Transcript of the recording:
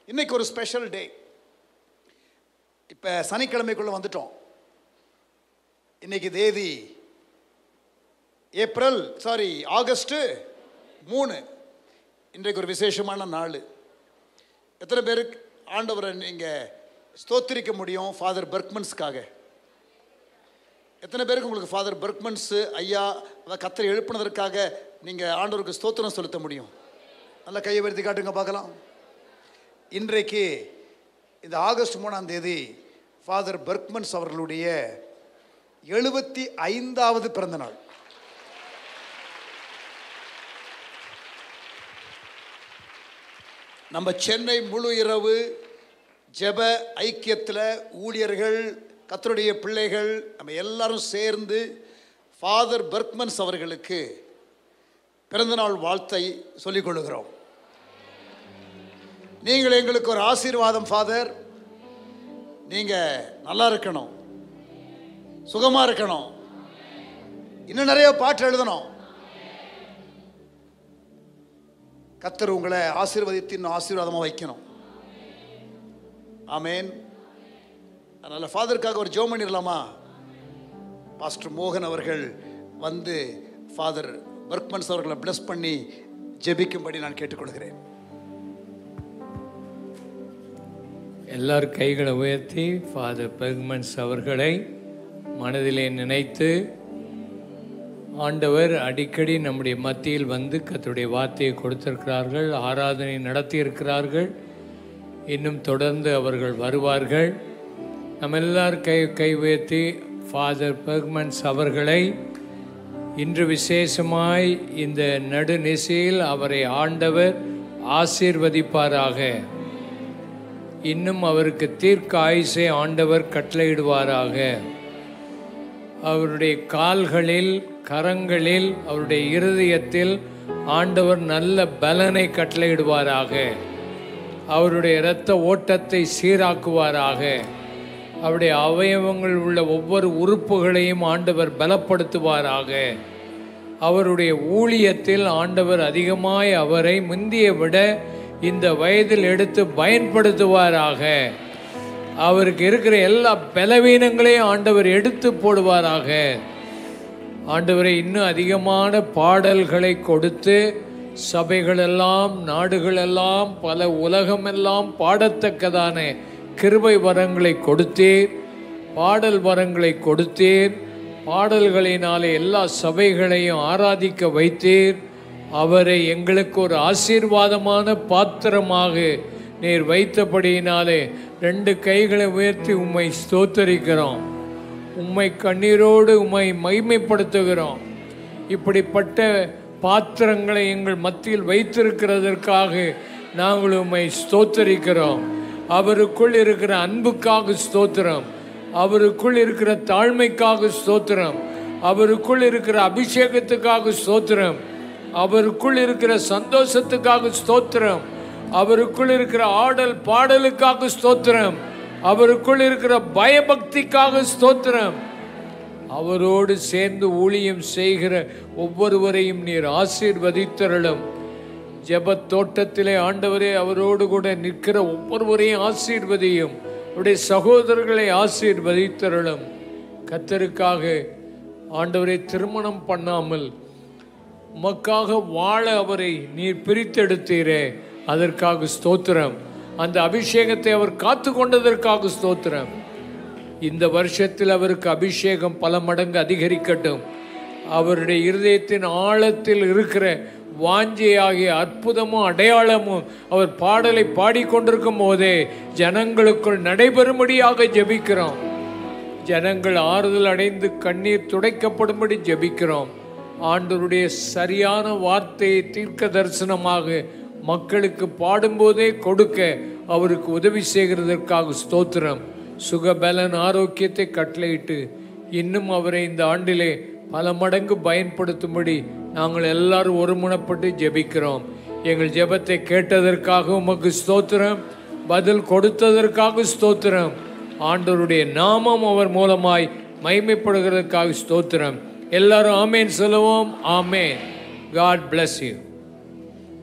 இன்னைக்கு ஒரு special day இப்போ சனிக்கிழமைக்குள்ளே வந்துட்டோம் இன்னைக்கு தேதி ஏப்ரல் சாரி ஆகஸ்ட்டு மூணு இன்றைக்கு ஒரு விசேஷமான நாள் எத்தனை பேருக்கு ஆண்டவரை நீங்கள் ஸ்தோத்திரிக்க முடியும் ஃபாதர் பர்க்மன்ஸ்க்காக எத்தனை பேருக்கு உங்களுக்கு ஃபாதர் பர்க்மன்ஸு ஐயா அதை கத்தரை எழுப்பினதற்காக நீங்கள் ஆண்டவருக்கு ஸ்தோத்திரம் செலுத்த முடியும் நல்லா கையை வருத்தி காட்டுங்க பார்க்கலாம் இன்றைக்கு இந்த ஆகஸ்ட் மூணாம் தேதி ஃபாதர் பர்க்மன்ஸ் அவர்களுடைய எழுபத்தி ஐந்தாவது பிறந்த நாள் நம்ம சென்னை முழு இரவு ஜெப ஐக்கியத்தில் ஊழியர்கள் கத்தருடைய பிள்ளைகள் நம்ம எல்லாரும் சேர்ந்து ஃபாதர் பர்க்மன்ஸ் அவர்களுக்கு பிறந்தநாள் வாழ்த்தை சொல்லிக் கொள்கிறோம் நீங்கள் எங்களுக்கு ஒரு ஆசீர்வாதம் ஃபாதர் நீங்கள் நல்லா இருக்கணும் சுகமாக இருக்கணும் இன்னும் நிறைய பாட்டு எழுதணும் கத்தர் உங்களை ஆசீர்வதித்து இன்னும் ஆசீர்வாதமாக வைக்கணும் ஆமேன் அதனால் ஃபாதருக்காக ஒரு ஜோம் பண்ணிடலாமா பாஸ்டர் மோகன் அவர்கள் வந்து ஃபாதர் பர்க்மன்ஸ் அவர்களை பிளஸ் பண்ணி ஜெபிக்கும்படி நான் கேட்டுக்கொள்கிறேன் எல்லார் கைகளை உயர்த்தி ஃபாதர் பெர்க்மன்ஸ் அவர்களை மனதிலே நினைத்து ஆண்டவர் அடிக்கடி நம்முடைய மத்தியில் வந்து கர்த்தருடைய வார்த்தையை கொடுத்திருக்கிறார்கள் ஆராதனை நடத்தியிருக்கிறார்கள் இன்னும் தொடர்ந்து அவர்கள் வருவார்கள் நம்ம எல்லார் கை கை உயர்த்தி ஃபாதர் பெர்க்மன்ஸ் அவர்களை இன்று விசேஷமாய் இந்த நடுநிசையில் அவரை ஆண்டவர் ஆசீர்வதிப்பாராக இன்னும் அவருக்கு தீர்க்க ஆயுசை ஆண்டவர் கட்டளையிடுவாராக அவருடைய கால்களில் கரங்களில் அவருடைய இருதயத்தில் ஆண்டவர் நல்ல பலனை கட்டளையிடுவாராக அவருடைய இரத்த ஓட்டத்தை சீராக்குவாராக அவருடைய அவயவங்கள் உள்ள ஒவ்வொரு உறுப்புகளையும் ஆண்டவர் பலப்படுத்துவாராக அவருடைய ஊழியத்தில் ஆண்டவர் அதிகமாய் அவரை முந்திய விட இந்த வயதில் எடுத்து பயன்படுத்துவாராக அவருக்கு இருக்கிற எல்லா பலவீனங்களையும் ஆண்டவர் எடுத்து போடுவாராக ஆண்டவரை இன்னும் அதிகமான பாடல்களை கொடுத்து சபைகளெல்லாம் நாடுகளெல்லாம் பல உலகமெல்லாம் பாடத்தக்கதான கிருபை வரங்களை கொடுத்தீர் பாடல் வரங்களை கொடுத்தீர் பாடல்களினாலே எல்லா சபைகளையும் ஆராதிக்க வைத்தீர் அவரை எங்களுக்கு ஒரு ஆசீர்வாதமான பாத்திரமாக நீர் வைத்தபடியினாலே ரெண்டு கைகளை உயர்த்தி உம்மை ஸ்தோத்தரிக்கிறோம் உம்மை கண்ணீரோடு உம்மை மகிமைப்படுத்துகிறோம் இப்படிப்பட்ட பாத்திரங்களை எங்கள் மத்தியில் வைத்திருக்கிறதற்காக நாங்கள் உம்மை ஸ்தோத்தரிக்கிறோம் அவருக்குள் இருக்கிற அன்புக்காக ஸ்தோத்திரம் அவருக்குள் இருக்கிற தாழ்மைக்காக ஸ்தோத்திரம் அவருக்குள் இருக்கிற அபிஷேகத்துக்காக ஸ்தோத்திரம் அவருக்குள் இருக்கிற சந்தோஷத்துக்காக ஸ்தோத்திரம் அவருக்குள் இருக்கிற ஆடல் பாடலுக்காக ஸ்தோத்திரம் அவருக்குள் இருக்கிற பயபக்திக்காக ஸ்தோத்திரம் அவரோடு சேர்ந்து ஊழியம் செய்கிற ஒவ்வொருவரையும் நீர் ஆசீர்வதித்தருளும் ஜெபத் தோட்டத்திலே ஆண்டவரே அவரோடு கூட நிற்கிற ஒவ்வொருவரையும் ஆசீர்வதியும் அவருடைய சகோதரர்களை ஆசீர்வதித்தருளும் கத்தருக்காக ஆண்டவரை திருமணம் பண்ணாமல் உமக்காக வாழ அவரை நீர் பிரித்தெடுத்தீரே அதற்காக ஸ்தோத்திரம் அந்த அபிஷேகத்தை அவர் காத்து கொண்டதற்காக ஸ்தோத்திரம் இந்த வருஷத்தில் அவருக்கு அபிஷேகம் பல மடங்கு அதிகரிக்கட்டும் அவருடைய இருதயத்தின் ஆழத்தில் இருக்கிற வாஞ்சையாகிய அற்புதமும் அடையாளமும் அவர் பாடலை பாடிக்கொண்டிருக்கும் போதே ஜனங்களுக்குள் நடைபெறும்படியாக ஜெபிக்கிறோம் ஜனங்கள் ஆறுதல் அடைந்து கண்ணீர் துடைக்கப்படும்படி ஜெபிக்கிறோம் ஆண்டவருடைய சரியான வார்த்தையை தீர்க்க தரிசனமாக மக்களுக்கு பாடும்போதே கொடுக்க அவருக்கு உதவி செய்கிறதற்காக ஸ்தோத்திரம் சுகபலன் ஆரோக்கியத்தை கட்டளையிட்டு இன்னும் அவரை இந்த ஆண்டிலே பல மடங்கு பயன்படுத்தும்படி நாங்கள் எல்லாரும் ஒருமுனப்பட்டு ஜெபிக்கிறோம் எங்கள் ஜெபத்தை கேட்டதற்காக உமக்கு ஸ்தோத்திரம் பதில் கொடுத்ததற்காக ஸ்தோத்திரம் ஆண்டவருடைய நாமம் அவர் மூலமாய் மைமைப்படுகிறதுக்காக ஸ்தோத்திரம் எல்லாரும் ஆமேன் சொல்லுவோம் ஆமேன் காட் bless you